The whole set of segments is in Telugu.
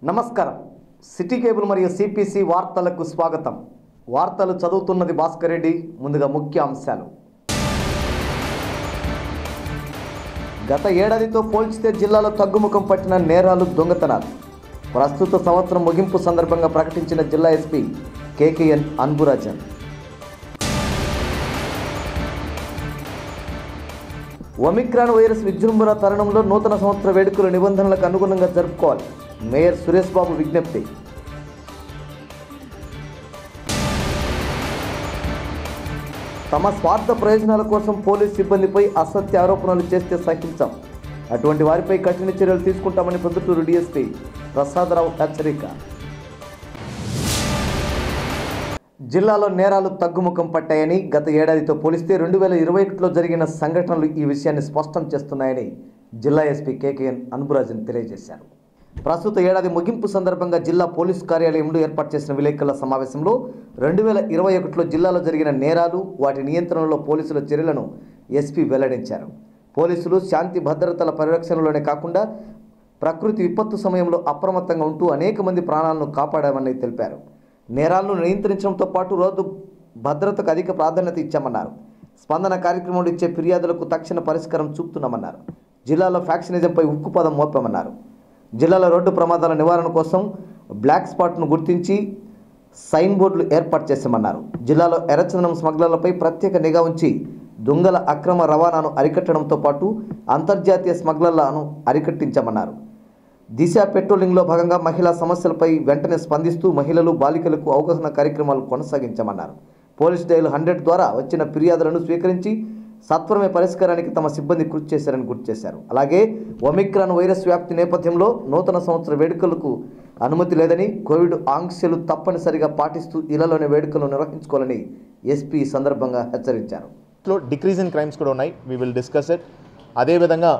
నమస్కారం సిటీ కేబుల్ మరియు సిపిసి వార్తలకు స్వాగతం వార్తలు చదువుతున్నది భాస్కర్ రెడ్డి ముందుగా ముఖ్య అంశాలు గత ఏడాదితో పోల్చితే జిల్లాలో తగ్గుముఖం పట్టిన నేరాలు దొంగతనాలు ప్రస్తుత సంవత్సరం ముగింపు సందర్భంగా ప్రకటించిన జిల్లా SP KKN Anburajan Omicron virus విజృంభణ తరుణంలో నూతన సంవత్సర వేడుకలు నిబంధనలకు అనుగుణంగా జరుపుకోవాలి మేయర్ సురేష్ బాబు విజ్ఞప్తి తమ స్వార్థ ప్రయోజనాల కోసం పోలీస్ సిబ్బందిపై అసత్య ఆరోపణలు చేస్తే సహించాం అటువంటి వారిపై కఠిన చర్యలు తీసుకుంటామని పొద్దుటూరు డీఎస్పీ ప్రసాదరావు హెచ్చరిక జిల్లాలో నేరాలు తగ్గుముఖం పట్టాయని గత ఏడాదితో పోలిస్తే రెండు వేల ఇరవై ఒకటిలో జరిగిన సంఘటనలు ఈ విషయాన్ని స్పష్టం చేస్తున్నాయని జిల్లా ఎస్పీ కేకేఎన్ అన్బురాజన్ తెలియజేశారు ప్రస్తుత ఏడాది ముగింపు సందర్భంగా జిల్లా పోలీస్ కార్యాలయంలో ఏర్పాటు చేసిన విలేకరుల సమావేశంలో రెండు వేల ఇరవై ఒకటిలో జిల్లాలో జరిగిన నేరాలు వాటి నియంత్రణలో పోలీసుల చర్యలను ఎస్పీ వెల్లడించారు పోలీసులు శాంతి భద్రతల పరిరక్షణలోనే కాకుండా ప్రకృతి విపత్తు సమయంలో అప్రమత్తంగా ఉంటూ అనేక మంది ప్రాణాలను కాపాడామని తెలిపారు నేరాలను నియంత్రించడంతో పాటు రోడ్డు భద్రతకు అధిక ప్రాధాన్యత ఇచ్చామన్నారు స్పందన కార్యక్రమంలో ఇచ్చే ఫిర్యాదులకు తక్షణ పరిష్కారం చూపుతున్నామన్నారు జిల్లాలో ఫ్యాక్షనిజంపై ఉక్కుపదం మోపామన్నారు జిల్లాలో రోడ్డు ప్రమాదాల నివారణ కోసం బ్లాక్ స్పాట్ను గుర్తించి సైన్ బోర్డులు ఏర్పాటు చేశామన్నారు జిల్లాలో ఎర్రచందనం స్మగ్లర్లపై ప్రత్యేక నిఘా ఉంచి దొంగల అక్రమ రవాణాను అరికట్టడంతో పాటు అంతర్జాతీయ స్మగ్లర్లను అరికట్టించామన్నారు దిశ పెట్రోలింగ్లో భాగంగా మహిళా సమస్యలపై వెంటనే స్పందిస్తూ మహిళలు బాలికలకు అవగాహన కార్యక్రమాలు కొనసాగించామన్నారు పోలీస్ డైల్ హండ్రెడ్ ద్వారా వచ్చిన ఫిర్యాదులను స్వీకరించి సత్వరమే పరిష్కారానికి తమ సిబ్బంది కృషి చేశారని గుర్తు చేశారు అలాగే ఒమిక్రాన్ వైరస్ వ్యాప్తి నేపథ్యంలో నూతన సంవత్సర వేడుకలకు అనుమతి లేదని కోవిడ్ ఆంక్షలు తప్పనిసరిగా పాటిస్తూ ఇళ్లలోనే వేడుకలు నిర్వహించుకోవాలని ఎస్పీ ఈ సందర్భంగా హెచ్చరించారు లో డిక్రీజ్ ఇన్ క్రైమ్స్ కూడా ఉన్నాయి వీ విల్ డిస్కస్ ఇట్ అదేవిధంగా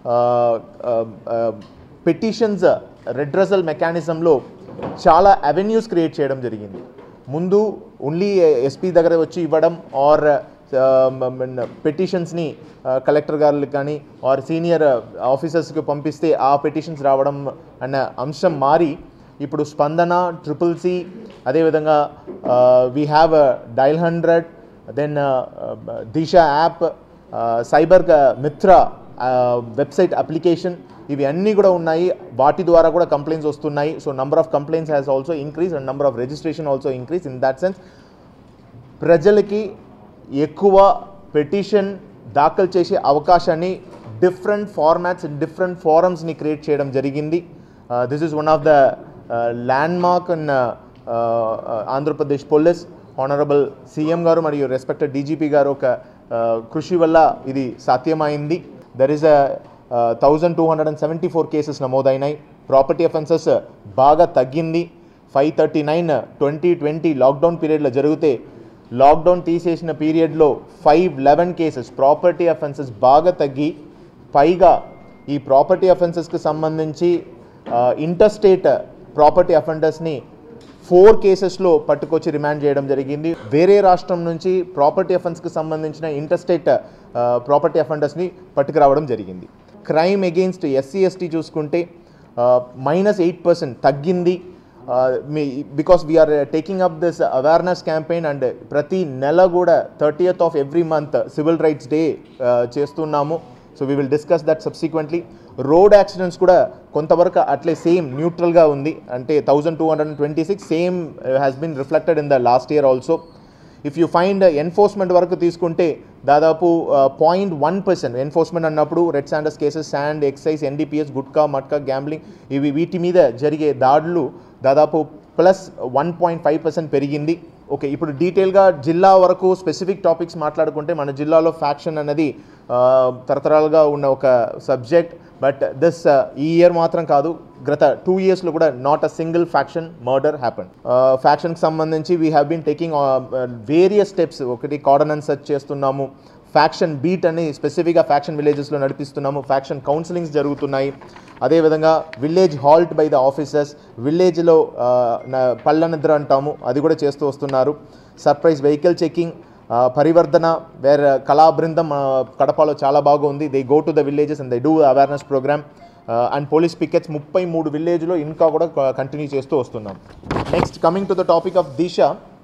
పెటిషన్స్ రెడ్రసల్ మెకానిజంలో చాలా అవెన్యూస్ క్రియేట్ చేయడం జరిగింది ముందు ఓన్లీ ఎస్పీ దగ్గర వచ్చి ఇవ్వడం ఆర్ పెటిషన్స్ని కలెక్టర్ గారికి కానీ ఆర్ సీనియర్ ఆఫీసర్స్కి పంపిస్తే ఆ పెటిషన్స్ రావడం అన్న అంశం మారి ఇప్పుడు స్పందన ట్రిపుల్ సి అదేవిధంగా we have dial hundred then Disha app cyber Mitra website application ఇవి అన్నీ కూడా ఉన్నాయి వాటి ద్వారా కూడా కంప్లైంట్స్ వస్తున్నాయి so number of complaints has also increase and number of registration also increase in that sense ప్రజలకి ఎక్కువ పెటిషన్ దాఖలు చేసే అవకాశాన్ని డిఫరెంట్ ఫార్మాట్స్ డిఫరెంట్ ఫారమ్స్ని క్రియేట్ చేయడం జరిగింది this is one of the landmark in Andhra Pradesh police honourable CM గారు మరియు రెస్పెక్టెడ్ డీజీపీ గారు ఒక uh, కృషి వల్ల ఇది సాధ్యమైంది there is a thousand two hundred and seventy four cases నమోదైనాయి ప్రాపర్టీ అఫెన్సెస్ బాగా తగ్గింది five thirty nine twenty twenty lockdown పీరియడ్లో జరిగితే లాక్డౌన్ తీసేసిన పీరియడ్లో five eleven cases property offences బాగా తగ్గి పైగా ఈ ప్రాపర్టీ అఫెన్సెస్కి సంబంధించి ఇంటర్స్టేట్ ప్రాపర్టీ అఫెండర్స్ని ఫోర్ కేసెస్లో పట్టుకొచ్చి రిమాండ్ చేయడం జరిగింది వేరే రాష్ట్రం నుంచి ప్రాపర్టీ అఫెన్స్కి సంబంధించిన ఇంటర్స్టేట్ ప్రాపర్టీ అఫెండర్స్ని పట్టుకురావడం జరిగింది క్రైమ్ అగెయిన్స్ట్ ఎస్సీ ఎస్టీ చూసుకుంటే మైనస్ ఎయిట్ పర్సెంట్ తగ్గింది మీ because we're taking up this awareness campaign and ప్రతి నెల కూడా thirtieth of every month civil rights day చేస్తున్నాము so we will discuss that subsequently road accidents కూడా కొంతవరకు అట్లే సేమ్ న్యూట్రల్గా ఉంది అంటే thousand two hundred twenty six same has been reflected in the last year also if you find enforcement వరకు తీసుకుంటే దాదాపు పాయింట్ వన్ పర్సెంట్ ఎన్ఫోర్స్మెంట్ అన్నప్పుడు red sanders cases sand excise NDPS gutka matka gambling ఇవి వీటి మీద జరిగే దాడులు దాదాపు plus one point five percent పెరిగింది ఓకే ఇప్పుడు డీటెయిల్గా జిల్లా వరకు స్పెసిఫిక్ టాపిక్స్ మాట్లాడుకుంటే మన జిల్లాలో ఫ్యాక్షన్ అనేది ఆ, తరతరాలుగా ఉన్న ఒక సబ్జెక్ట్ బట్ దిస్ ఈ ఇయర్ మాత్రం కాదు గత టూ ఇయర్స్లో కూడా not a single faction murder happen ఫ్యాక్షన్కి సంబంధించి we have been taking various steps ఒకటి కార్డనెన్స్ సెర్చ్ చేస్తున్నాము ఫ్యాక్షన్ బీట్ అని స్పెసిఫిక్గా ఫ్యాక్షన్ విలేజెస్లో నడిపిస్తున్నాము ఫ్యాక్షన్ కౌన్సిలింగ్స్ జరుగుతున్నాయి అదేవిధంగా village halt by the officers విలేజ్లో పళ్ళ నిద్ర అంటాము అది కూడా చేస్తూ వస్తున్నారు సర్ప్రైజ్ వెహికల్ చెకింగ్ పరివర్ధన వేర్ కళా బృందం ఆ, కడపలో చాలా బాగుంది they go to the villages and they do awareness program and police pickets ముప్పై మూడు విలేజ్లో ఇంకా కూడా కంటిన్యూ చేస్తూ వస్తున్నాం next coming to the topic of Disha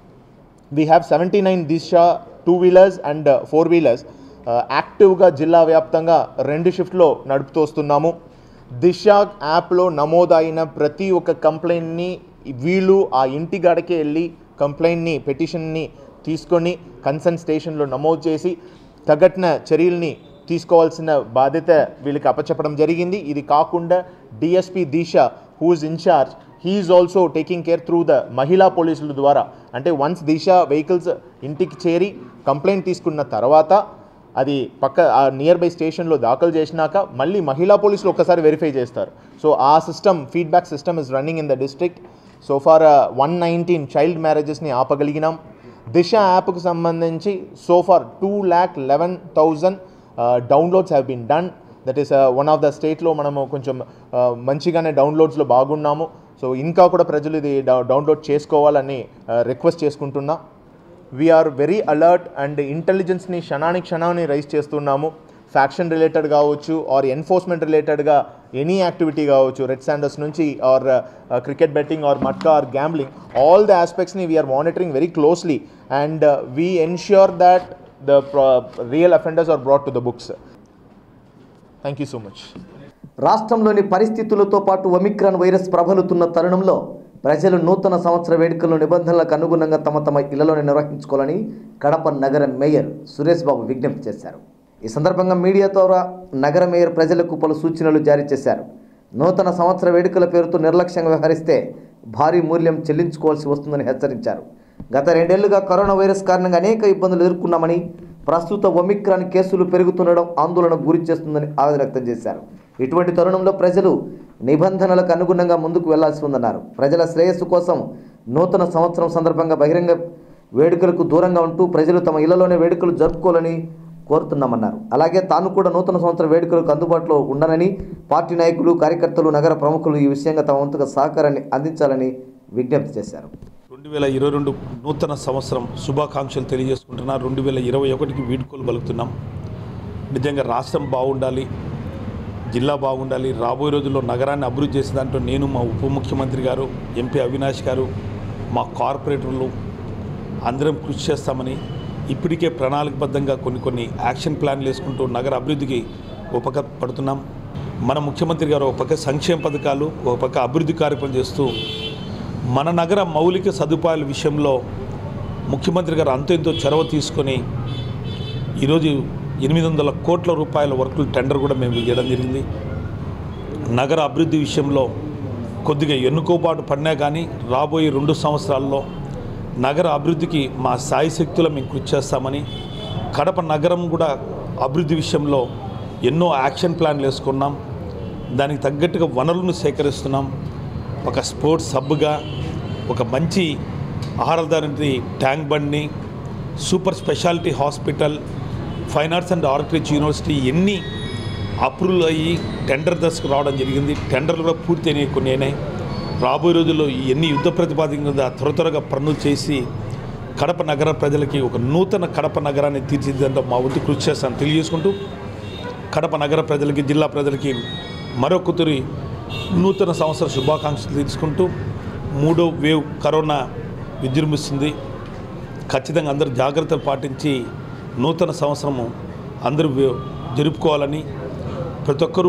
we have seventy nine Disha two wheelers and four wheelers యాక్టివ్గా జిల్లా వ్యాప్తంగా రెండు షిఫ్ట్లో నడుపుతూ వస్తున్నాము దిశ యాప్లో నమోదైన ప్రతి ఒక్క కంప్లైంట్ని వీళ్ళు ఆ ఇంటి గడకే వెళ్ళి కంప్లైంట్ని పెటిషన్ని తీసుకొని కన్సర్న్ స్టేషన్లో నమోదు చేసి తగట్న చర్యల్ని తీసుకోవాల్సిన బాధ్యత వీళ్ళకి అప్పచెప్పడం జరిగింది ఇది కాకుండా DSP Disha whose incharge he is also taking care through the మహిళా పోలీసుల ద్వారా అంటే వన్స్ దిశ వెహికల్స్ ఇంటికి చేరి కంప్లైంట్ తీసుకున్న తర్వాత అది పక్క ఆ నియర్ బై స్టేషన్లో దాఖలు చేసినాక మళ్ళీ మహిళా పోలీసులు ఒక్కసారి వెరిఫై చేస్తారు సో ఆ system feedback system is running in the district so far one nineteen child మ్యారేజెస్ని ఆపగలిగినాం దిశ యాప్కు సంబంధించి so far two lakh eleven thousand downloads have been done that is one of the స్టేట్లో మనము కొంచెం uh, మంచిగానే డౌన్లోడ్స్లో బాగున్నాము సో ఇంకా కూడా ప్రజలు ఇది డౌన్లోడ్ చేసుకోవాలని రిక్వెస్ట్ చేసుకుంటున్నా వీఆర్ వెరీ అలర్ట్ అండ్ ఇంటెలిజెన్స్ని క్షణానికి క్షణాన్ని రైజ్ చేస్తున్నాము ఫ్యాక్షన్ రిలేటెడ్ కావచ్చు ఆర్ ఎన్ఫోర్స్మెంట్ రిలేటెడ్గా ఎనీ యాక్టివిటీ కావచ్చు రెడ్ శాండర్స్ నుంచి or cricket betting or matka or gambling all the ఆస్పెక్ట్స్ని we are monitoring very closely and we ensure that the real offenders are brought to the books thank you so much రాష్ట్రంలోని పరిస్థితులతో పాటు ఒమిక్రాన్ వైరస్ ప్రబలుతున్న తరుణంలో ప్రజలు నూతన సంవత్సర వేడుకలను నిబంధనలకు అనుగుణంగా తమ తమ ఇళ్లలోనే నిర్వహించుకోవాలని కడప నగర మేయర్ సురేష్ బాబు విజ్ఞప్తి చేశారు ఈ సందర్భంగా మీడియా ద్వారా నగర మేయర్ ప్రజలకు పలు సూచనలు జారీ చేశారు నూతన సంవత్సర వేడుకల పేరుతో నిర్లక్ష్యంగా వ్యవహరిస్తే భారీ మూల్యం చెల్లించుకోవాల్సి వస్తుందని హెచ్చరించారు గత రెండేళ్లుగా కరోనా వైరస్ కారణంగా అనేక ఇబ్బందులు ఎదుర్కొన్నామని ప్రస్తుత ఒమిక్రాన్ కేసులు పెరుగుతుండడం ఆందోళనకు గురి చేస్తుందని ఆవేదన వ్యక్తం చేశారు ఇటువంటి తరుణంలో ప్రజలు నిబంధనలకు అనుగుణంగా ముందుకు వెళ్లాల్సి ఉందన్నారు ప్రజల శ్రేయస్సు కోసం నూతన సంవత్సరం సందర్భంగా బహిరంగ వేడుకలకు దూరంగా ఉంటూ ప్రజలు తమ ఇళ్లలోనే వేడుకలు జరుపుకోవాలని కోరుతున్నామన్నారు అలాగే తాను కూడా నూతన సంవత్సర వేడుకలకు అందుబాటులో ఉండనని పార్టీ నాయకులు కార్యకర్తలు నగర ప్రముఖులు ఈ విషయంగా తమ వంతుగా సహకారాన్ని అందించాలని విజ్ఞప్తి చేశారు రెండు వేల ఇరవై రెండు నూతన సంవత్సరం శుభాకాంక్షలు తెలియజేసుకుంటున్నా రెండు వేల ఇరవై ఒకటికి వీడ్కోలు పలుకుతున్నాం నిజంగా రాష్ట్రం బాగుండాలి జిల్లా బాగుండాలి రాబోయే రోజుల్లో నగరాన్ని అభివృద్ధి చేసే దాంట్లో నేను మా ఉప ముఖ్యమంత్రి గారు ఎంపీ అవినాష్ గారు మా కార్పొరేటర్లు అందరం కృషి చేస్తామని ఇప్పటికే ప్రణాళికబద్ధంగా కొన్ని కొన్ని యాక్షన్ ప్లాన్లు వేసుకుంటూ నగర అభివృద్ధికి ఒక పక్క పడుతున్నాం మన ముఖ్యమంత్రి గారు ఒక పక్క సంక్షేమ పథకాలు ఒక పక్క అభివృద్ధి కార్యక్రమం చేస్తూ మన నగర మౌలిక సదుపాయాల విషయంలో ముఖ్యమంత్రి గారు అంతో ఎంతో చొరవ తీసుకొని ఈరోజు ఎనిమిది వందల కోట్ల రూపాయల వర్కులు టెండర్ కూడా మేము ఇవ్వడం జరిగింది నగర అభివృద్ధి విషయంలో కొద్దిగా ఎన్నుకోబాటు పడినా కానీ రాబోయే రెండు సంవత్సరాల్లో నగర అభివృద్ధికి మా సాయి శక్తుల మేము కృషి చేస్తామని కడప నగరం కూడా అభివృద్ధి విషయంలో ఎన్నో యాక్షన్ ప్లాన్లు వేసుకున్నాం దానికి తగ్గట్టుగా వనరులను సేకరిస్తున్నాం ఒక స్పోర్ట్స్ హబ్గా ఒక మంచి ఆహారదారి ట్యాంక్ బండ్ని super speciality hospital fine arts and architecture university ఎన్ని అప్రూవల్ అయ్యి టెండర్ దశకు రావడం జరిగింది టెండర్లు కూడా పూర్తి అయినాయి కొన్ని అయినాయి రాబోయే రోజుల్లో ఈ ఎన్ని యుద్ధ ప్రతిపాదన కింద త్వర త్వరగా పనులు చేసి కడప నగర ప్రజలకి ఒక నూతన కడప నగరాన్ని తీర్చిదిద్దంతో మా వంతు కృషి చేస్తాను తెలియజేసుకుంటూ కడప నగర ప్రజలకి జిల్లా ప్రజలకి మరొకరి నూతన సంవత్సర శుభాకాంక్షలు తీసుకుంటూ మూడో వేవ్ కరోనా విజృంభిస్తుంది ఖచ్చితంగా అందరూ జాగ్రత్తలు పాటించి నూతన సంవత్సరము అందరూ వే- జరుపుకోవాలని ప్రతి ఒక్కరూ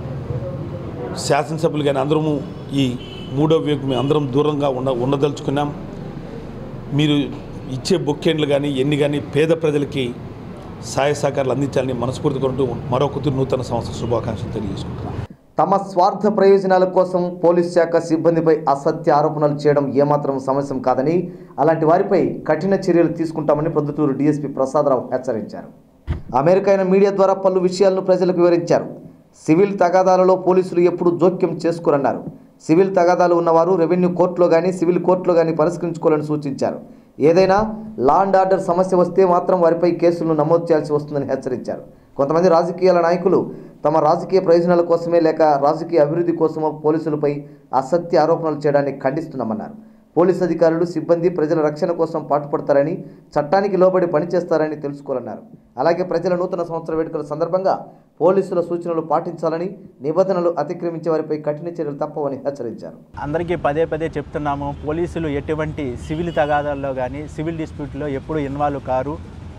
శాసనసభ్యులు కానీ అందరము ఈ మూడో వేవ్ మేము అందరం దూరంగా ఉండ ఉండదలుచుకున్నాం మీరు ఇచ్చే బొక్కేండ్లు కానీ ఎన్ని కానీ పేద ప్రజలకి సహాయ సహకారాలు అందించాలని మనస్ఫూర్తిగా ఉంటూ మరొకటి నూతన సంవత్సర శుభాకాంక్షలు తెలియజేసుకుంటున్నాం తమ స్వార్థ ప్రయోజనాల కోసం పోలీస్ శాఖ సిబ్బందిపై అసత్య ఆరోపణలు చేయడం ఏమాత్రం సమస్యం కాదని అలాంటి వారిపై కఠిన చర్యలు తీసుకుంటామని ప్రొద్దుటూరు డీఎస్పీ ప్రసాదరావు హెచ్చరించారు అమెరికా అయిన మీడియా ద్వారా పలు విషయాలను ప్రజలకు వివరించారు సివిల్ తగాదాలలో పోలీసులు ఎప్పుడు జోక్యం చేసుకోరన్నారు సివిల్ తగాదాలు ఉన్నవారు రెవెన్యూ కోర్టులో కానీ సివిల్ కోర్టులో కానీ పరిష్కరించుకోవాలని సూచించారు ఏదైనా లా అండ్ ఆర్డర్ సమస్య వస్తే మాత్రం వారిపై కేసులను నమోదు చేయాల్సి వస్తుందని హెచ్చరించారు కొంతమంది రాజకీయాల నాయకులు తమ రాజకీయ ప్రయోజనాల కోసమే లేక రాజకీయ అభివృద్ధి కోసమో పోలీసులపై అసత్య ఆరోపణలు చేయడాన్ని ఖండిస్తున్నామన్నారు పోలీసు అధికారులు సిబ్బంది ప్రజల రక్షణ కోసం పాటుపడతారని చట్టానికి లోబడి పనిచేస్తారని తెలుసుకోవాలన్నారు అలాగే ప్రజల నూతన సంవత్సర వేడుకల సందర్భంగా పోలీసుల సూచనలు పాటించాలని నిబంధనలు అతిక్రమించే వారిపై కఠిన చర్యలు తప్పవని హెచ్చరించారు అందరికీ పదే పదే చెప్తున్నాము పోలీసులు ఎటువంటి సివిల్ తగాదాల్లో కానీ సివిల్ డిస్ప్యూట్లో ఎప్పుడు ఇన్వాల్వ్ కారు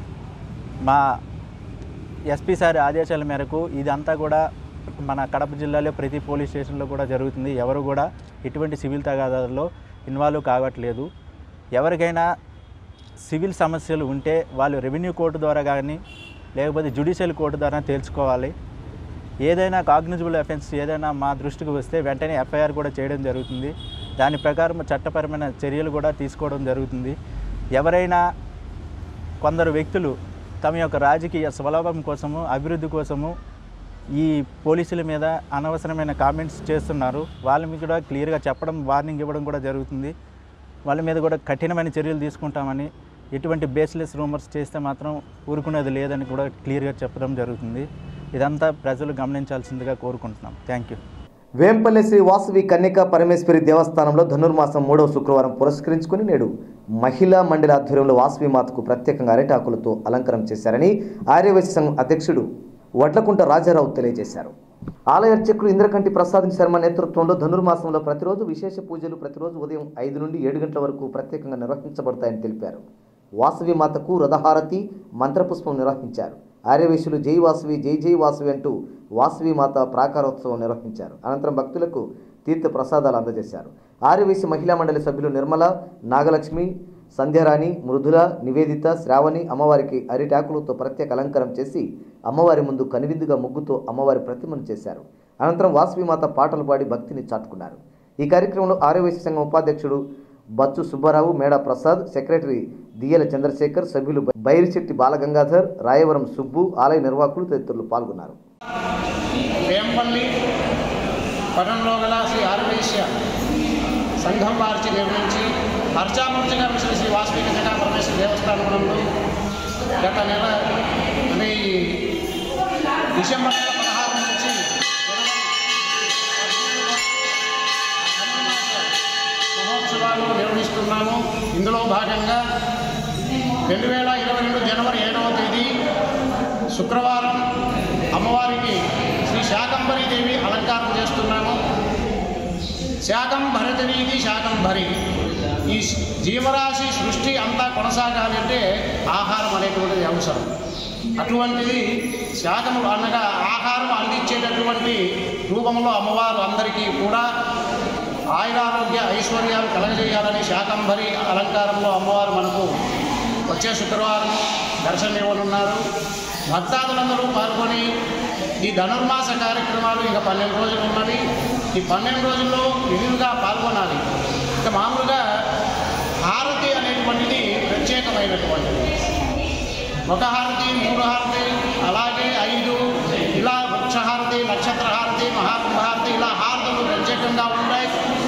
మా ఎస్పీ సార్ ఆదేశాల మేరకు ఇదంతా కూడా మన కడప జిల్లాలో ప్రతి పోలీస్ స్టేషన్లో కూడా జరుగుతుంది ఎవరు కూడా ఎటువంటి సివిల్ తగాదాల్లో ఇన్వాల్వ్ కావట్లేదు ఎవరికైనా సివిల్ సమస్యలు ఉంటే వాళ్ళు రెవెన్యూ కోర్టు ద్వారా కానీ లేకపోతే జ్యుడిషియల్ కోర్టు ద్వారా తేల్చుకోవాలి ఏదైనా కాగ్నిజబుల్ అఫెన్స్ ఏదైనా మా దృష్టికి వస్తే వెంటనే ఎఫ్ఐఆర్ కూడా చేయడం జరుగుతుంది దాని ప్రకారం చట్టపరమైన చర్యలు కూడా తీసుకోవడం జరుగుతుంది ఎవరైనా కొందరు వ్యక్తులు తమ యొక్క రాజకీయ స్వలాభం కోసము అభివృద్ధి కోసము ఈ పోలీసుల మీద అనవసరమైన కామెంట్స్ చేస్తున్నారు వాళ్ళ మీద కూడా క్లియర్గా చెప్పడం వార్నింగ్ ఇవ్వడం కూడా జరుగుతుంది వాళ్ళ మీద కూడా కఠినమైన చర్యలు తీసుకుంటామని ఎటువంటి బేస్లెస్ రూమర్స్ చేస్తే మాత్రం ఊరుకునేది లేదని కూడా క్లియర్గా చెప్పడం జరుగుతుంది ఇదంతా ప్రజలు గమనించాల్సిందిగా కోరుకుంటున్నాం థ్యాంక్ యూ వేంపల్లి శ్రీ వాసవి కన్యకా పరమేశ్వరి దేవస్థానంలో ధనుర్మాసం మూడవ శుక్రవారం పురస్కరించుకుని నేడు మహిళా మండలి ఆధ్వర్యంలో వాసవి మాతకు ప్రత్యేకంగా అరిటాకులతో అలంకరణ చేశారని ఆర్యవైశ్య సంఘం అధ్యక్షుడు వడ్లకుంట రాజారావు తెలియజేశారు ఆలయ అర్చకుడు ఇంద్రకంటి ప్రసాద్ శర్మ నేతృత్వంలో ధనుర్మాసంలో ప్రతిరోజు విశేష పూజలు ప్రతిరోజు ఉదయం ఐదు నుండి ఏడు గంటల వరకు ప్రత్యేకంగా నిర్వహించబడతాయని తెలిపారు వాసవి మాతకు రథహారతి మంత్రపుష్పం నిర్వహించారు ఆర్యవేశులు జై వాసవి జై జై వాసవి అంటూ వాసవి మాత ప్రాకారోత్సవం నిర్వహించారు అనంతరం భక్తులకు తీర్థ ప్రసాదాలు అందజేశారు ఆర్యవేశి మహిళా మండలి సభ్యులు నిర్మల నాగలక్ష్మి సంధ్యారాణి మృదుల నివేదిత శ్రావణి అమ్మవారికి అరిటాకులతో ప్రత్యేక అలంకారం చేసి అమ్మవారి ముందు కనువిందుగా ముగ్గుతో అమ్మవారి ప్రతిమను చేశారు అనంతరం వాసవి మాత పాటలు పాడి భక్తిని చాటుకున్నారు ఈ కార్యక్రమంలో ఆర్యవేశ సంఘం ఉపాధ్యక్షుడు బచ్చు సుబ్బారావు మేడా ప్రసాద్ సెక్రటరీ దియ్యల చంద్రశేఖర్ సభ్యులు బైరిశెట్టి బాలగంగాధర్ రాయవరం సుబ్బు ఆలయ నిర్వాహకులు తదితరులు పాల్గొన్నారు వేంపల్లి పట్టణంలో గల శ్రీ ఆర్వేశ్య సంఘం వారిచి నిర్మించి అర్చామూర్తిగా శ్రీ శ్రీ వాసవి కన్యకా పరమేశ్వర దేవస్థానంలో గత నెల అంటే ఈ డిసెంబర్ నెల పదహారు నుంచి జనవరి మహోత్సవాలు నిర్వహిస్తున్నాము ఇందులో భాగంగా రెండు వేల ఇరవై రెండు జనవరి ఏడవ తేదీ శుక్రవారం అమ్మవారికి శ్రీ శాకంబరి దేవి అలంకారం చేస్తున్నాము శాకంభరితనీది శాకంభరి ఈ జీవరాశి సృష్టి అంతా కొనసాగాలి అంటే ఆహారం అనేటువంటిది అవసరం అటువంటిది శాకములు అనగా ఆహారం అందించేటటువంటి రూపంలో అమ్మవారు అందరికీ కూడా ఆయురారోగ్య ఐశ్వర్యాలు కలగజేయాలని శాకంభరి అలంకారంలో అమ్మవారు మనకు వచ్చే శుక్రవారం దర్శనం ఇవ్వనున్నారు భక్తాదులందరూ పాల్గొని ఈ ధనుర్మాస కార్యక్రమాలు ఇంకా పన్నెండు రోజులు ఉన్నవి ఈ పన్నెండు రోజుల్లో విరివిగా పాల్గొనాలి ఇక మామూలుగా హారతి అనేటువంటిది ప్రత్యేకమైనటువంటిది ఒక హారతి మూడు హారతి అలాగే ఐదు ఇలా వృక్షహారతి నక్షత్ర హారతి మహాకుంభహారతి ఇలా హారతులు ప్రత్యేకంగా ఉంటాయి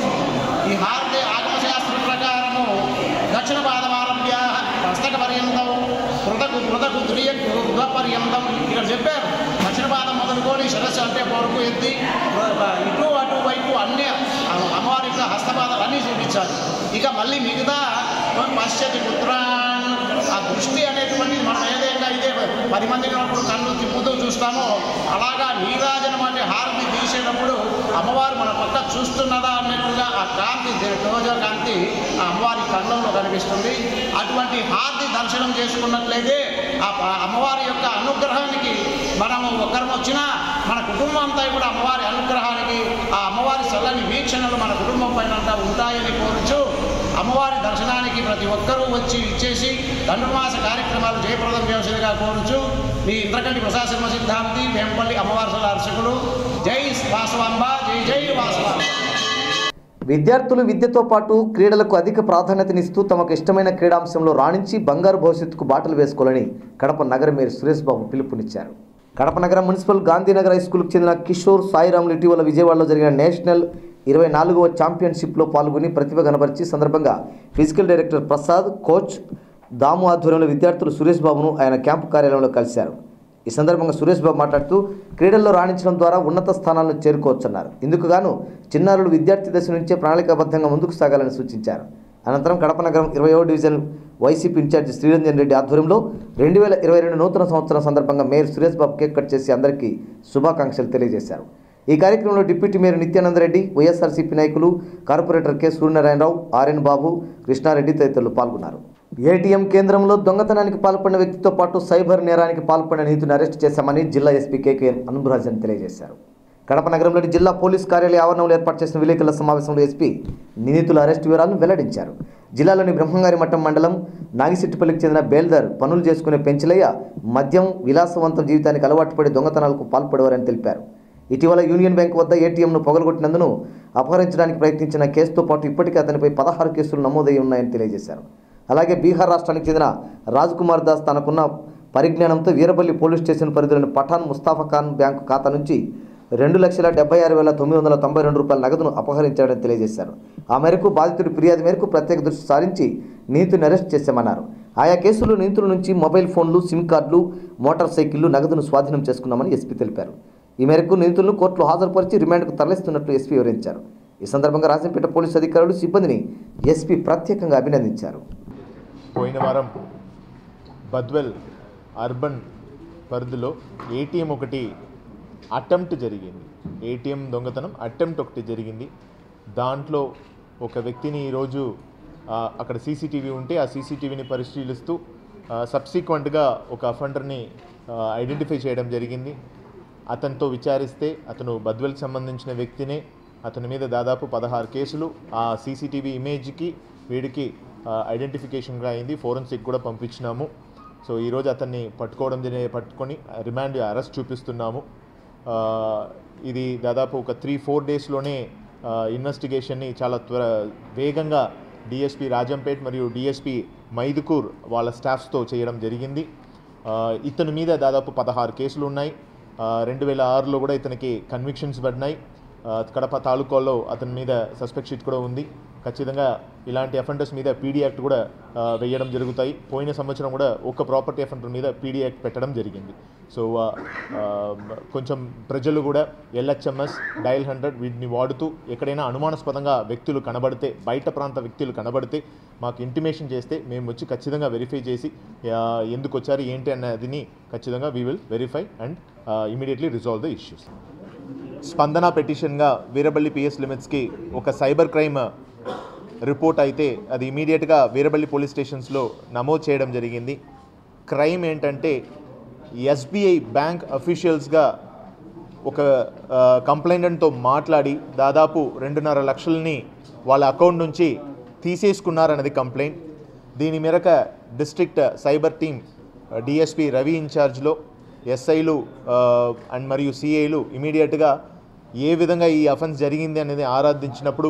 ఈ హారతి ఆగమశాస్త్రం ప్రకారము దక్షిణ పాదమారభ్య హస్తక పర్యంతం కృతకు కృతకు తురియకు గృహ పర్యంతం ఇక్కడ చెప్పారు దక్షిణ పాదం మొదలుకొని శిరస్సు అంటే వరకు ఎత్తి ఇటు అటు వైపు అన్ని అమ్మవారి యొక్క హస్తపాదాలు అన్నీ చూపించాలి ఇక మళ్ళీ మిగతా పశ్చతి పుత్రాన్ ఆ దృష్టి అనేటువంటిది మనం ఏదైనా అయితే పది మంది ఉన్నప్పుడు కళ్ళు తిప్పుతూ చూస్తామో అలాగా నీరాజనం అంటే హారతి తీసేటప్పుడు అమ్మవారు మన పక్క చూస్తున్నదా అన్నట్టుగా ఆ కాంతి రోజా కాంతి ఆ అమ్మవారి కళ్ళంలో కనిపిస్తుంది అటువంటి హారతి దర్శనం చేసుకున్నట్లయితే ఆ ప- అమ్మవారి యొక్క అనుగ్రహానికి మనము ఒకరం వచ్చినా మన కుటుంబం అంతా కూడా అమ్మవారి అనుగ్రహానికి ఆ అమ్మవారి చల్లని వీక్షణలు మన కుటుంబం పైన అంతా ఉంటాయని కోరుచు అమ్మవారి దర్శనానికి ప్రతి ఒక్కరూ వచ్చి ఇచ్చేసి ధనుర్మాస కార్యక్రమాలు జయప్రదం చేసేదిగా కోరుచు మీ ఇంద్రకంటి ప్రసాద శర్మ సిద్ధాంతి వేంపల్లి అమ్మవారి సల అర్చకులు జై వాసవాంబ జై జై వాసవాంబ విద్యార్థులు విద్యతో పాటు క్రీడలకు అధిక ప్రాధాన్యతనిస్తూ తమకు ఇష్టమైన క్రీడాంశంలో రాణించి బంగారు భవిష్యత్తుకు బాటలు వేసుకోవాలని కడప నగర మేయర్ సురేష్ బాబు పిలుపునిచ్చారు కడప నగర మున్సిపల్ గాంధీనగర్ హై స్కూల్కి చెందిన కిషోర్ సాయిరాములు ఇటీవల విజయవాడలో జరిగిన నేషనల్ ఇరవై నాలుగవ ఛాంపియన్షిప్లో పాల్గొని ప్రతిభ కనబరిచి సందర్భంగా physical director Prasad coach Damu ఆధ్వర్యంలో విద్యార్థులు సురేష్ బాబును ఆయన క్యాంపు కార్యాలయంలో కలిశారు ఈ సందర్భంగా సురేష్ బాబు మాట్లాడుతూ క్రీడల్లో రాణించడం ద్వారా ఉన్నత స్థానాలను చేరుకోవచ్చన్నారు ఇందుకు గాను చిన్నారులు విద్యార్థి దశ నుంచే ప్రణాళికాబద్ధంగా ముందుకు సాగాలని సూచించారు అనంతరం కడప నగరం ఇరవయో division YCP incharge Sriranjan Reddy ఆధ్వర్యంలో రెండు వేల ఇరవై రెండు నూతన సంవత్సరం సందర్భంగా mayor Suresh Babu cake cut చేసి అందరికీ శుభాకాంక్షలు తెలియజేశారు ఈ కార్యక్రమంలో deputy mayor Nityananda Reddy YSRCP నాయకులు corporator K Suryanarayanarao RN Babu Krishnareddy తదితరులు పాల్గొన్నారు ఏటీఎం కేంద్రంలో దొంగతనానికి పాల్పడిన వ్యక్తితో పాటు సైబర్ నేరానికి పాల్పడిన నిధుని అరెస్ట్ చేశామని జిల్లా ఎస్పీ కేకేఎన్ అనుభరాజన్ తెలియజేశారు కడప నగరంలోని జిల్లా పోలీస్ కార్యాలయ ఆవరణంలో ఏర్పాటు చేసిన విలేకరుల సమావేశంలో ఎస్పీ నిందితుల అరెస్టు వివరాలను వెల్లడించారు జిల్లాలోని బ్రహ్మంగారి మఠం మండలం నాగిశెట్టిపల్లికి చెందిన బేల్దర్ పనులు చేసుకునే పెంచలయ్య మద్యం విలాసవంతం జీవితానికి అలవాటు పడి దొంగతనాలకు పాల్పడేవారని తెలిపారు ఇటీవల యూనియన్ బ్యాంక్ వద్ద ఏటీఎంను పొగలగొట్టినందును అపహరించడానికి ప్రయత్నించిన కేసుతో పాటు ఇప్పటికే అతనిపై పదహారు కేసులు నమోదై ఉన్నాయని తెలియజేశారు అలాగే బీహార్ రాష్ట్రానికి చెందిన రాజ్ కుమార్ దాస్ తనకున్న పరిజ్ఞానంతో వీరబల్లి పోలీస్ స్టేషన్ పరిధిలోని పఠాన్ ముస్తాఫా ఖాన్ బ్యాంకు ఖాతా నుంచి రెండు లక్షల డెబ్బై ఆరు వేల తొమ్మిది వందల తొంభై రెండు రూపాయల నగదును అపహరించాడని తెలియజేశారు ఆ మేరకు బాధితుడి ఫిర్యాదు మేరకు ప్రత్యేక దృష్టి సారించి నిందితుడిని అరెస్ట్ చేశామన్నారు ఆయా కేసులు నిందితుల నుంచి మొబైల్ ఫోన్లు సిమ్ కార్డులు మోటార్ సైకిళ్లు నగదును స్వాధీనం చేసుకున్నామని ఎస్పీ తెలిపారు ఈ మేరకు నిందితులను కోర్టులో హాజరుపరిచి రిమాండ్కు తరలిస్తున్నట్లు ఎస్పీ వివరించారు ఈ సందర్భంగా రాజంపేట పోలీసు అధికారులు సిబ్బందిని ఎస్పీ ప్రత్యేకంగా అభినందించారు పోయిన వారం బద్వెల్ అర్బన్ పరిధిలో ఏటీఎం ఒకటి అటెంప్ట్ జరిగింది ఏటీఎం దొంగతనం అటెంప్ట్ ఒకటి జరిగింది దాంట్లో ఒక వ్యక్తిని ఈరోజు ఆ, అక్కడ సీసీటీవీ ఉంటే ఆ సీసీటీవీని పరిశీలిస్తూ సబ్సిక్వెంట్గా ఒక అఫెండర్ని ఐడెంటిఫై చేయడం జరిగింది అతనితో విచారిస్తే అతను బద్వెల్కి సంబంధించిన వ్యక్తినే అతని మీద దాదాపు పదహారు కేసులు ఆ సీసీటీవీ ఇమేజ్కి వీడికి ఐడెంటిఫికేషన్గా అయింది ఫోరెన్సిక్ కూడా పంపించినాము సో ఈరోజు అతన్ని పట్టుకోవడం జరిగే పట్టుకొని రిమాండ్ అరెస్ట్ చూపిస్తున్నాము ఆ, ఇది దాదాపు ఒక త్రీ ఫోర్ డేస్లోనే ఇన్వెస్టిగేషన్ని చాలా త్వర వేగంగా డిఎస్పి రాజంపేట్ మరియు డిఎస్పి మైదుకూర్ వాళ్ళ స్టాఫ్స్తో చేయడం జరిగింది ఆ, ఇతని మీద దాదాపు పదహారు కేసులు ఉన్నాయి రెండు వేల ఆరులో కూడా ఇతనికి కన్విక్షన్స్ పడినాయి ఆ, కడప తాలూకాలో అతని మీద సస్పెక్ట్ షీట్ కూడా ఉంది ఖచ్చితంగా ఇలాంటి అఫెండర్స్ మీద పీడీ యాక్ట్ కూడా ఆ, వేయడం జరుగుతాయి పోయిన సంవత్సరం కూడా ఒక ప్రాపర్టీ అఫెండర్ మీద పీడీ యాక్ట్ పెట్టడం జరిగింది సో ఆ, ఆ, కొంచెం ప్రజలు కూడా ఎల్హెచ్ఎంఎస్ డయల్ హండ్రెడ్ వీటిని వాడుతూ ఎక్కడైనా అనుమానాస్పదంగా వ్యక్తులు కనబడితే బయట ప్రాంత వ్యక్తులు కనబడితే మాకు ఇంటిమేషన్ చేస్తే మేము వచ్చి ఖచ్చితంగా వెరిఫై చేసి ఆ, ఎందుకు వచ్చారు ఏంటి అన్నదిని ఖచ్చితంగా we will verify and immediately resolve the issues Spandana పెటిషన్గా వీరబల్లి పిఎస్ లిమిట్స్కి ఒక సైబర్ క్రైమ్ రిపోర్ట్ అయితే అది ఇమీడియట్గా వీరబల్లి పోలీస్ స్టేషన్స్లో నమోదు చేయడం జరిగింది క్రైమ్ ఏంటంటే ఎస్బీఐ బ్యాంక్ అఫీషియల్స్గా ఒక కంప్లైంట్తో మాట్లాడి దాదాపు రెండున్నర లక్షలని వాళ్ళ అకౌంట్ నుంచి తీసేసుకున్నారన్నది కంప్లైంట్ దీని మేరక district cyber team DSP Ravi ఇన్ఛార్జ్లో ఎస్ఐలు అండ్ మరియు సిఐలు ఇమీడియట్గా ఏ విధంగా ఈ అఫెన్స్ జరిగింది అనేది ఆరాధించినప్పుడు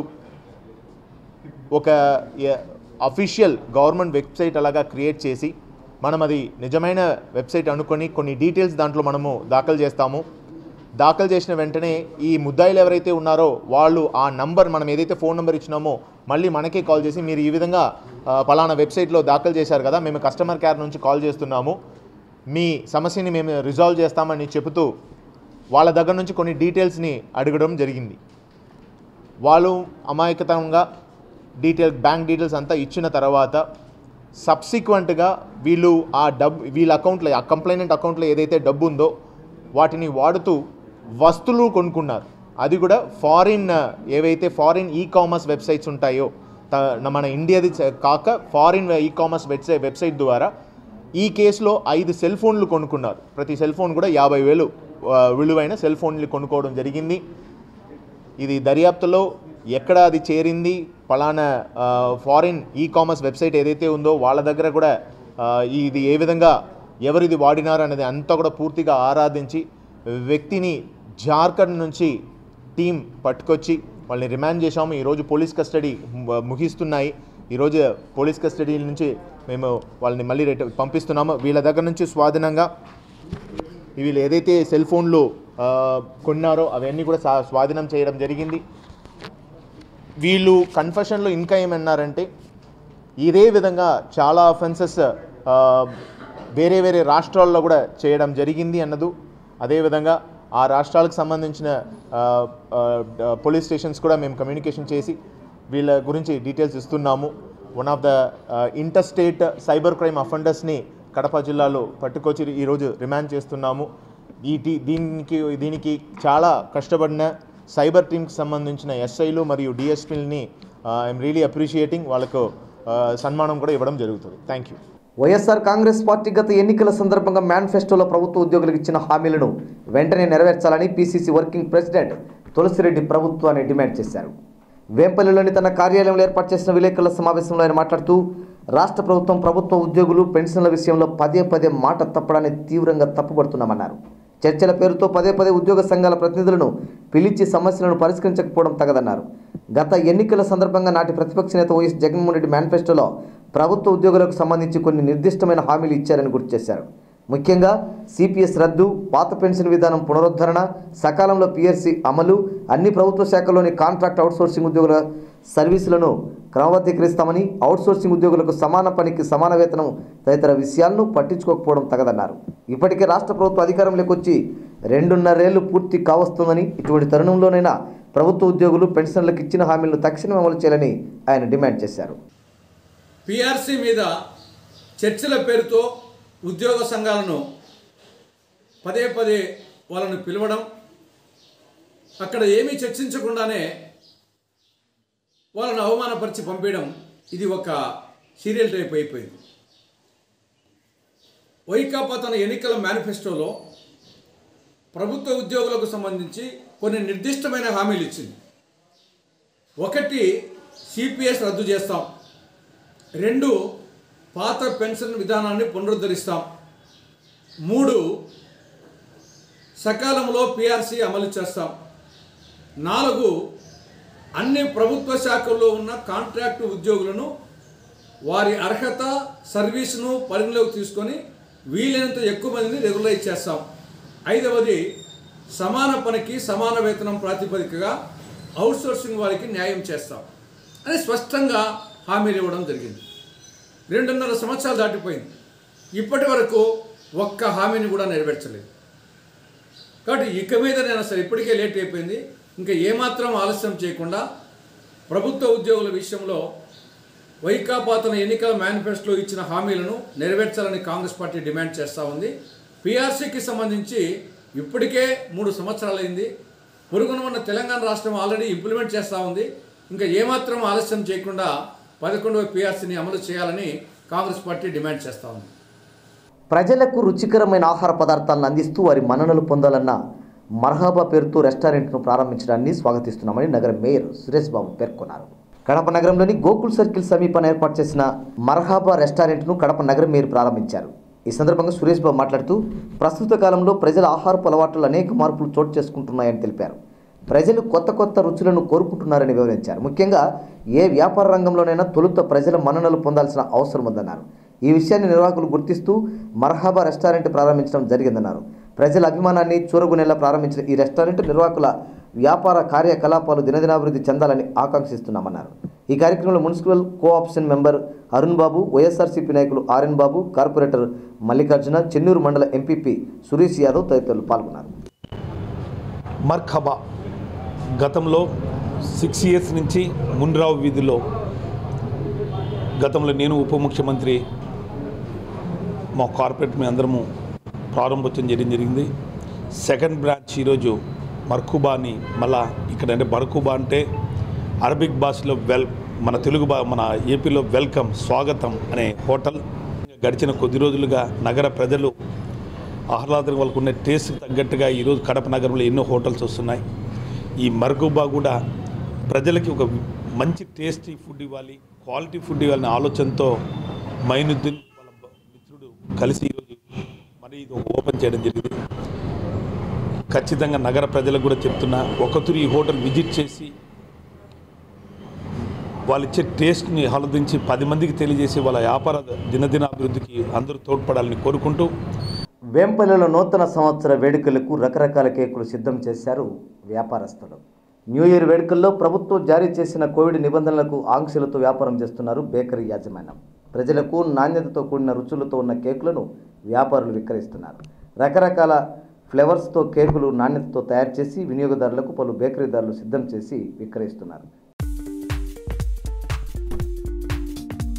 ఒక అఫీషియల్ గవర్నమెంట్ వెబ్సైట్ అలాగా క్రియేట్ చేసి మనం అది నిజమైన వెబ్సైట్ అనుకొని కొన్ని డీటెయిల్స్ దాంట్లో మనము దాఖలు చేస్తాము దాఖలు చేసిన వెంటనే ఈ ముద్దాయిలు ఎవరైతే ఉన్నారో వాళ్ళు ఆ నంబర్ మనం ఏదైతే ఫోన్ నెంబర్ ఇచ్చినామో మళ్ళీ మనకే కాల్ చేసి మీరు ఈ విధంగా ఆ, పలానా వెబ్సైట్లో దాఖలు చేశారు కదా మేము కస్టమర్ కేర్ నుంచి కాల్ చేస్తున్నాము మీ సమస్యని మేము రిజాల్వ్ చేస్తామని చెబుతూ వాళ్ళ దగ్గర నుంచి కొన్ని డీటెయిల్స్ని అడగడం జరిగింది వాళ్ళు అమాయకతంగా డీటెయిల్ బ్యాంక్ డీటెయిల్స్ అంతా ఇచ్చిన తర్వాత సబ్సిక్వెంట్గా వీళ్ళు ఆ డబ్బు వీళ్ళ అకౌంట్లో ఆ కంప్లైనెంట్ అకౌంట్లో ఏదైతే డబ్బు ఉందో వాటిని వాడుతూ వస్తువులు కొనుక్కున్నారు అది కూడా ఫారిన్ ఏవైతే ఫారిన్ ఈ కామర్స్ వెబ్సైట్స్ ఉంటాయో త- మన ఇండియాది చ- కాక foreign e commerce website website ద్వారా ఈ కేసులో ఐదు సెల్ ఫోన్లు కొనుక్కున్నారు ప్రతి సెల్ ఫోన్ కూడా యాభై వేలు ఆ, విలువైన సెల్ ఫోన్లు కొనుక్కోవడం జరిగింది ఇది దర్యాప్తులో ఎక్కడ అది చేరింది పలానా ఆ, ఫారిన్ ఈ కామర్స్ వెబ్సైట్ ఏదైతే ఉందో వాళ్ళ దగ్గర కూడా ఆ, ఇది ఏ విధంగా ఎవరు ఇది వాడినారు అనేది అంతా కూడా పూర్తిగా ఆరాధించి వ్యక్తిని జార్ఖండ్ నుంచి టీం పట్టుకొచ్చి వాళ్ళని రిమాండ్ చేశాము ఈరోజు పోలీస్ కస్టడీ ము- ముగిస్తున్నాయి ఈరోజు పోలీస్ కస్టడీ నుంచి మేము వాళ్ళని మళ్ళీ రిట పంపిస్తున్నాము వీళ్ళ దగ్గర నుంచి స్వాధీనంగా వీళ్ళు ఏదైతే సెల్ ఫోన్లు ఆ, కొన్నారో అవన్నీ కూడా సా- స్వాధీనం చేయడం జరిగింది వీళ్ళు కన్ఫెషన్లో ఇంకా ఏమన్నారంటే ఇదే విధంగా చాలా అఫెన్సెస్ వేరే వేరే రాష్ట్రాల్లో కూడా చేయడం జరిగింది అన్నదు అదేవిధంగా ఆ రాష్ట్రాలకు సంబంధించిన ఆ, ఆ, పోలీస్ స్టేషన్స్ కూడా మేము కమ్యూనికేషన్ చేసి వీళ్ళ గురించి డీటెయిల్స్ ఇస్తున్నాము one of the interstate cyber crime అఫెండర్స్ని కడప జిల్లాలో పట్టుకొచ్చి ఈరోజు రిమాండ్ చేస్తున్నాము ఈ టీ- దీనికి దీనికి చాలా కష్టపడిన సైబర్ టీమ్కి సంబంధించిన ఎస్ఐలు మరియు డిఎస్పీలని ఐఎమ్ రియలీ అప్రిషియేటింగ్ వాళ్ళకు ఆ, సన్మానం కూడా ఇవ్వడం జరుగుతుంది thank you YSR Congress party గత ఎన్నికల సందర్భంగా మేనిఫెస్టోలో ప్రభుత్వ ఉద్యోగులకు ఇచ్చిన హామీలను వెంటనే నెరవేర్చాలని పీసీసీ వర్కింగ్ ప్రెసిడెంట్ తులసిరెడ్డి ప్రభుత్వాన్ని డిమాండ్ చేశారు వేంపల్లిలోని తన కార్యాలయంలో ఏర్పాటు చేసిన విలేకరుల సమావేశంలో ఆయన మాట్లాడుతూ రాష్ట్ర ప్రభుత్వం ప్రభుత్వ ఉద్యోగులు పెన్షన్ల విషయంలో పదే పదే మాట తప్పడాన్ని తీవ్రంగా తప్పుపడుతున్నామన్నారు చర్చల పేరుతో పదే పదే ఉద్యోగ సంఘాల ప్రతినిధులను పిలిచి సమస్యలను పరిష్కరించకపోవడం తగదన్నారు గత ఎన్నికల సందర్భంగా నాటి ప్రతిపక్ష నేత వైఎస్ జగన్మోహన్ రెడ్డి మేనిఫెస్టోలో ప్రభుత్వ ఉద్యోగులకు సంబంధించి కొన్ని నిర్దిష్టమైన హామీలు ఇచ్చారని గుర్తు చేశారు ముఖ్యంగా సిపిఎస్ రద్దు పాత పెన్షన్ విధానం పునరుద్ధరణ సకాలంలో పిఎస్సి అమలు అన్ని ప్రభుత్వ శాఖల్లోని కాంట్రాక్ట్ అవుట్సోర్సింగ్ ఉద్యోగుల సర్వీసులను క్రమబద్ధీకరిస్తామని అవుట్సోర్సింగ్ ఉద్యోగులకు సమాన పనికి సమాన వేతనం తదితర విషయాలను పట్టించుకోకపోవడం తగదన్నారు ఇప్పటికే రాష్ట్ర ప్రభుత్వ అధికారంలోకి వచ్చి రెండున్నరేళ్లు పూర్తి కావస్తుందని ఇటువంటి తరుణంలోనైనా ప్రభుత్వ ఉద్యోగులు పెన్షన్లకు ఇచ్చిన హామీలను తక్షణమే అమలు చేయాలని ఆయన డిమాండ్ చేశారు పిఆర్సీ మీద చర్చల పేరుతో ఉద్యోగ సంఘాలను పదే పదే వాళ్ళను పిలవడం అక్కడ ఏమీ చర్చించకుండానే వాళ్ళను అవమానపరిచి పంపించడం ఇది ఒక సీరియల్ టైప్ అయిపోయింది వైకాపా తన ఎన్నికల మేనిఫెస్టోలో ప్రభుత్వ ఉద్యోగులకు సంబంధించి కొన్ని నిర్దిష్టమైన హామీలు ఇచ్చింది ఒకటి సిపిఎస్ రద్దు చేస్తాం రెండు పాత పెన్షన్ విధానాన్ని పునరుద్ధరిస్తాం మూడు సకాలంలో పిఆర్సీ అమలు చేస్తాం నాలుగు అన్ని ప్రభుత్వ శాఖల్లో ఉన్న కాంట్రాక్టు ఉద్యోగులను వారి అర్హత సర్వీస్ను పరిగణలోకి తీసుకొని వీలైనంత ఎక్కువ మందిని రెగ్యులైజ్ చేస్తాం ఐదవది సమాన పనికి సమాన వేతనం ప్రాతిపదికగా అవుట్సోర్సింగ్ వారికి న్యాయం చేస్తాం అని స్పష్టంగా హామీలు ఇవ్వడం జరిగింది రెండున్నర సంవత్సరాలు దాటిపోయింది ఇప్పటి వరకు ఒక్క హామీని కూడా నెరవేర్చలేదు కాబట్టి ఇక మీద నేను అసలు ఇప్పటికే లేట్ అయిపోయింది ఇంకా ఏమాత్రం ఆలస్యం చేయకుండా ప్రభుత్వ ఉద్యోగుల విషయంలో వైకాపా తన ఎన్నికల మేనిఫెస్టోలో ఇచ్చిన హామీలను నెరవేర్చాలని కాంగ్రెస్ పార్టీ డిమాండ్ చేస్తూ ఉంది పీఆర్సీకి సంబంధించి ఇప్పటికే మూడు సంవత్సరాలైంది పొరుగున ఉన్న తెలంగాణ రాష్ట్రం ఆల్రెడీ ఇంప్లిమెంట్ చేస్తూ ఉంది ఇంకా ఏమాత్రం ఆలస్యం చేయకుండా పదకొండవ పీఆర్సీని అమలు చేయాలని కాంగ్రెస్ పార్టీ డిమాండ్ చేస్తూ ఉంది ప్రజలకు రుచికరమైన ఆహార పదార్థాలను అందిస్తూ వారి మన్ననలు పొందాలన్న మర్హాబా పేరుతో రెస్టారెంట్ను ప్రారంభించడాన్ని స్వాగతిస్తున్నామని నగర మేయర్ సురేష్ బాబు పేర్కొన్నారు కడప నగరంలోని గోకుల్ సర్కిల్ సమీపాన ఏర్పాటు చేసిన మర్హాబా రెస్టారెంట్ను కడప నగర మేయర్ ప్రారంభించారు ఈ సందర్భంగా సురేష్ బాబు మాట్లాడుతూ ప్రస్తుత కాలంలో ప్రజల ఆహారపు అలవాట్లు అనేక మార్పులు చోటు చేసుకుంటున్నాయని తెలిపారు ప్రజలు కొత్త కొత్త రుచులను కోరుకుంటున్నారని వివరించారు ముఖ్యంగా ఏ వ్యాపార రంగంలోనైనా తొలుత ప్రజల మన్ననలు పొందాల్సిన అవసరం ఉందన్నారు ఈ విషయాన్ని నిర్వాహకులు గుర్తిస్తూ మర్హాబా రెస్టారెంట్ ప్రారంభించడం జరిగిందన్నారు ప్రజల అభిమానాన్ని చూరగునేలా ప్రారంభించిన ఈ రెస్టారెంట్ నిర్వాహకుల వ్యాపార కార్యకలాపాలు దినదినాభివృద్ధి చెందాలని ఆకాంక్షిస్తున్నామన్నారు ఈ కార్యక్రమంలో municipal cooption member Arun Babu YSRCP నాయకులు ఆర్ఎన్ బాబు కార్పొరేటర్ మల్లికార్జున చెన్నూరు మండల ఎంపీపీ సురేష్ యాదవ్ తదితరులు పాల్గొన్నారు మర్ఖబా గతంలో సిక్స్ ఇయర్స్ నుంచి మున్రావు వీధిలో గతంలో నేను ఉప ముఖ్యమంత్రి మా కార్పొరేట్ మీ అందరము ప్రారంభోత్సవం చేయడం జరిగింది సెకండ్ బ్రాంచ్ ఈరోజు మర్కుబాని మళ్ళా ఇక్కడ అంటే మర్కుబా అంటే అరబిక్ భాషలో వెల్ మన తెలుగు భా మన ఏపీలో వెల్కమ్ స్వాగతం అనే హోటల్ గడిచిన కొద్ది రోజులుగా నగర ప్రజలు ఆహ్లాదం వాళ్ళకు ఉన్న టేస్ట్ తగ్గట్టుగా ఈరోజు కడప నగరంలో ఎన్నో హోటల్స్ వస్తున్నాయి ఈ మర్గుబా కూడా ప్రజలకి ఒక మంచి టేస్టీ ఫుడ్ ఇవ్వాలి క్వాలిటీ ఫుడ్ ఇవ్వాలనే ఆలోచనతో మైనుద్దీన్ వాళ్ళ బ- మిత్రుడు కలిసి ఈరోజు మరి ఇది ఓపెన్ చేయడం జరిగింది ఖచ్చితంగా నగర ప్రజలకు కూడా చెప్తున్నా ఒకతురు ఈ హోటల్ విజిట్ చేసి వాళ్ళు ఇచ్చే టేస్ట్ని ఆలోచించి పది మందికి తెలియజేసి వాళ్ళ వ్యాపార దినదిన అభివృద్ధికి అందరూ తోడ్పడాలని కోరుకుంటూ వేంపల్లిలో నూతన సంవత్సర వేడుకలకు రకరకాల కేకులు సిద్ధం చేశారు వ్యాపారస్తులు న్యూ ఇయర్ వేడుకల్లో ప్రభుత్వం జారీ చేసిన కోవిడ్ నిబంధనలకు ఆంక్షలతో వ్యాపారం చేస్తున్నారు బేకరీ యాజమాన్యం ప్రజలకు నాణ్యతతో కూడిన రుచులతో ఉన్న కేకులను వ్యాపారులు విక్రయిస్తున్నారు రకరకాల ఫ్లేవర్స్తో కేకులు నాణ్యతతో తయారు చేసి వినియోగదారులకు పలు బేకరీదారులు సిద్ధం చేసి విక్రయిస్తున్నారు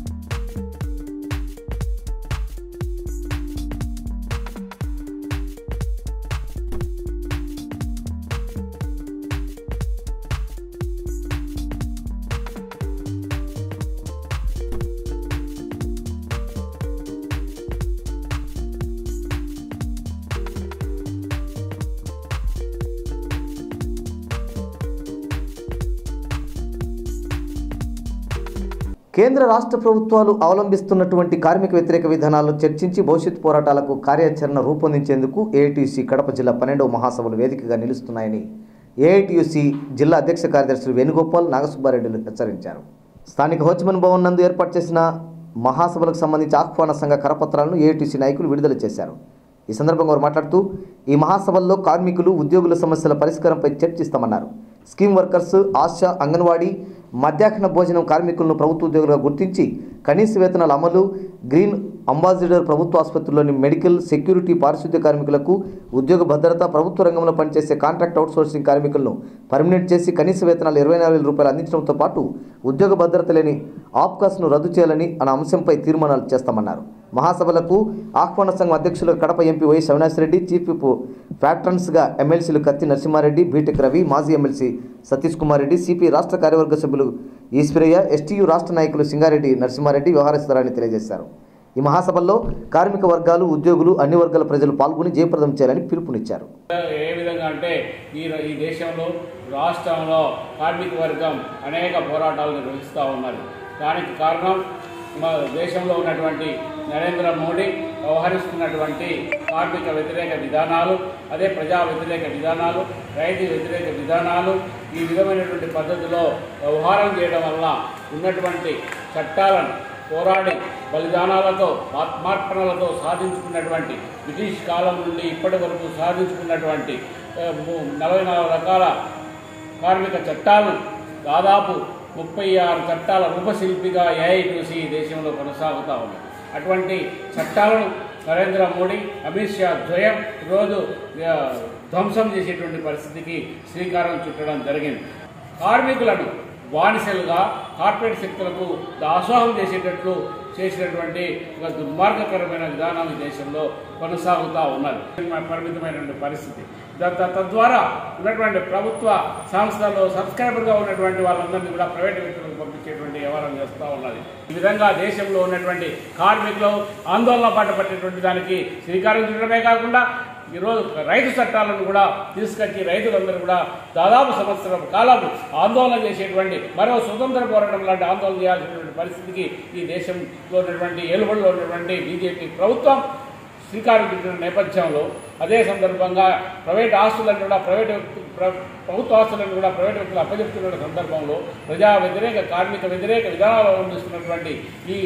కేంద్ర రాష్ట్ర ప్రభుత్వాలు అవలంబిస్తున్నటువంటి కార్మిక వ్యతిరేక విధానాలను చర్చించి భవిష్యత్ పోరాటాలకు కార్యాచరణ రూపొందించేందుకు ఏఐటీయూసీ కడప జిల్లా పన్నెండవ మహాసభలు వేదికగా నిలుస్తున్నాయని ఏఐటీయూసీ జిల్లా అధ్యక్ష కార్యదర్శులు వేణుగోపాల్ నాగసుబ్బారెడ్డిలు హెచ్చరించారు స్థానిక హోచ్మన్ భవన్ నందు ఏర్పాటు చేసిన మహాసభలకు సంబంధించి ఆహ్వాన సంఘ కరపత్రాలను ఏఐటీసీ నాయకులు విడుదల చేశారు ఈ సందర్భంగా వారు మాట్లాడుతూ ఈ మహాసభల్లో కార్మికులు ఉద్యోగుల సమస్యల పరిష్కారంపై చర్చిస్తామన్నారు స్కీమ్ వర్కర్స్ ఆశా అంగన్వాడీ మధ్యాహ్న భోజనం కార్మికులను ప్రభుత్వ ఉద్యోగులుగా గుర్తించి కనీస వేతనాల అమలు గ్రీన్ అంబాసిడర్ ప్రభుత్వ ఆసుపత్రుల్లోని మెడికల్ సెక్యూరిటీ పారిశుద్ధ్య కార్మికులకు ఉద్యోగ భద్రత ప్రభుత్వ రంగంలో పనిచేసే కాంట్రాక్ట్ అవుట్సోర్సింగ్ కార్మికులను పర్మినెంట్ చేసి కనీస వేతనాలు ఇరవై నాలుగు వేల రూపాయలు అందించడంతో పాటు ఉద్యోగ భద్రత లేని ఆప్కాస్ను రద్దు చేయాలని అనే అంశంపై తీర్మానాలు చేస్తామన్నారు మహాసభలకు ఆహ్వాన సంఘం అధ్యక్షులు Kadapa MP YS Avinash Reddy chief whip ఫ్యాక్టర్న్స్గా ఎమ్మెల్సీలు కత్తి నరసింహారెడ్డి బీటెక్ రవి మాజీ ఎమ్మెల్సీ సతీష్ కుమార్ రెడ్డి సిపి రాష్ట్ర కార్యవర్గ సభ్యులు ఈశ్వరయ్య ఎస్టీయూ రాష్ట్ర నాయకులు సింగారెడ్డి నరసింహారెడ్డి వ్యవహరిస్తారని తెలియజేశారు ఈ మహాసభల్లో కార్మిక వర్గాలు ఉద్యోగులు అన్ని వర్గాల ప్రజలు పాల్గొని జయప్రదం చేయాలని పిలుపునిచ్చారు ఏ విధంగా అంటే ఈ ఈ దేశంలో రాష్ట్రంలో కార్మిక వర్గం అనేక పోరాటాలు నిర్వహిస్తూ ఉన్నారు దానికి కారణం మా దేశంలో ఉన్నటువంటి నరేంద్ర మోడీ వ్యవహరిస్తున్నటువంటి కార్మిక వ్యతిరేక విధానాలు అదే ప్రజా వ్యతిరేక విధానాలు రైతు వ్యతిరేక విధానాలు ఈ విధమైనటువంటి పద్ధతిలో వ్యవహారం చేయడం వల్ల ఉన్నటువంటి చట్టాలను పోరాడి బలిదానాలతో ఆత్మార్పణలతో సాధించుకున్నటువంటి బ్రిటిష్ కాలం నుండి ఇప్పటి వరకు సాధించుకున్నటువంటి ఆ, ము- నలభై నాలుగు రకాల కార్మిక చట్టాలను దాదాపు ముప్పై ఆరు చట్టాల రూపశిల్పిగా ఏఐటీసీ దేశంలో కొనసాగుతూ ఉంది అటువంటి చట్టాలను నరేంద్ర మోడీ అమిత్ షా ద్వయం ఈరోజు ఆ, ధ్వంసం చేసేటువంటి పరిస్థితికి శ్రీకారం చుట్టడం జరిగింది కార్మికులను బానిసలుగా కార్పొరేట్ శక్తులకు దాసోహం చేసేటట్లు చేసినటువంటి ఒక దుర్మార్గకరమైన విధానం ఈ దేశంలో కొనసాగుతూ ఉన్నది పరిమితమైనటువంటి పరిస్థితి ద- ద- తద్వారా ఉన్నటువంటి ప్రభుత్వ సంస్థల్లో సబ్స్క్రైబర్గా ఉన్నటువంటి వాళ్ళందరినీ కూడా ప్రైవేట్ వ్యక్తులకు పంపించేటువంటి వ్యవహారం చేస్తూ ఉన్నది ఈ విధంగా దేశంలో ఉన్నటువంటి కార్మికులు ఆందోళన పాట పట్టేటువంటి దానికి శ్రీకారం చుట్టడమే కాకుండా ఈరోజు రైతు చట్టాలను కూడా తీసుకొచ్చి రైతులందరూ కూడా దాదాపు సంవత్సరం కాలం ఆందోళన చేసేటువంటి మరో స్వతంత్ర పోరాటం లాంటి ఆందోళన చేయాల్సినటువంటి పరిస్థితికి ఈ దేశంలో ఉన్నటువంటి ఏలుబడిలో ఉన్నటువంటి బీజేపీ ప్రభుత్వం శ్రీకారం చుట్టిన నేపథ్యంలో అదే సందర్భంగా ప్రైవేట్ ఆస్తులను కూడా ప్రైవేట్ వ్యక్తు- ప్ర- ప్రభుత్వ ఆస్తులను కూడా ప్రైవేట్ వ్యక్తులు అప్పచెప్తున్న సందర్భంలో ప్రజా వ్యతిరేక కార్మిక వ్యతిరేక విధానాలు అవలంబిస్తున్నటువంటి ఈ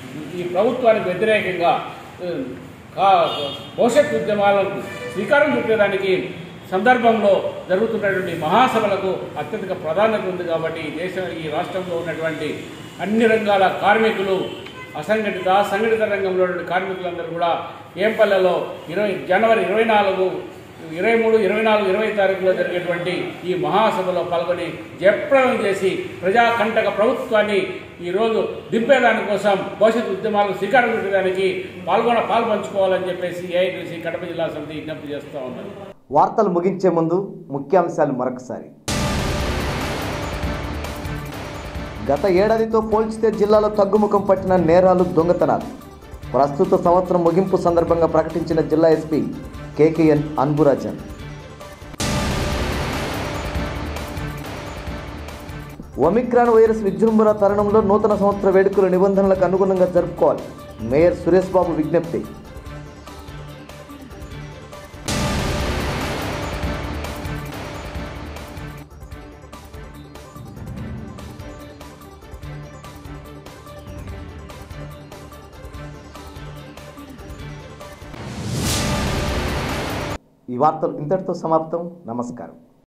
ఈ ప్రభుత్వానికి వ్యతిరేకంగా ఆ, కా- భవిష్యత్ ఉద్యమాలకు శ్రీకారం చుట్టడానికి సందర్భంలో జరుగుతున్నటువంటి మహాసభలకు అత్యధిక ప్రాధాన్యత ఉంది కాబట్టి ఈ దేశం ఈ రాష్ట్రంలో ఉన్నటువంటి అన్ని రంగాల కార్మికులు అసంఘటిత సంఘటిత రంగంలో ఉన్నటువంటి కార్మికులందరూ కూడా ఏంపల్లెలో ఇరవై జనవరి ఇరవై నాలుగు ఇరవై మూడు ఇరవై నాలుగు ఇరవై తారీఖులో జరిగేటువంటి ఈ మహాసభలో పాల్గొని జయప్రదం చేసి ప్రజాకంటక ప్రభుత్వాన్ని ఈరోజు దింపేదాని కోసం భవిష్యత్ ఉద్యమాలకు శ్రీకారం చుట్టడానికి పాల్గొన పాల్పంచుకోవాలని చెప్పేసి ఏఐటీసీ కడప జిల్లా సమితి విజ్ఞప్తి చేస్తూ ఉన్నారు వార్తలు ముగించే ముందు ముఖ్యాంశాలు మరొకసారి గత ఏడాదితో పోల్చితే జిల్లాలో తగ్గుముఖం పట్టిన నేరాలు దొంగతనాలు ప్రస్తుత సంవత్సరం ముగింపు సందర్భంగా ప్రకటించిన జిల్లా SP KKN Anburajan Omicron virus విజృంభణ తరుణంలో నూతన సంవత్సర వేడుకల నిబంధనలకు అనుగుణంగా జరుపుకోవాలి మేయర్ సురేష్ బాబు విజ్ఞప్తి ఈ వార్తలు ఇంతటితో సమాప్తం నమస్కారం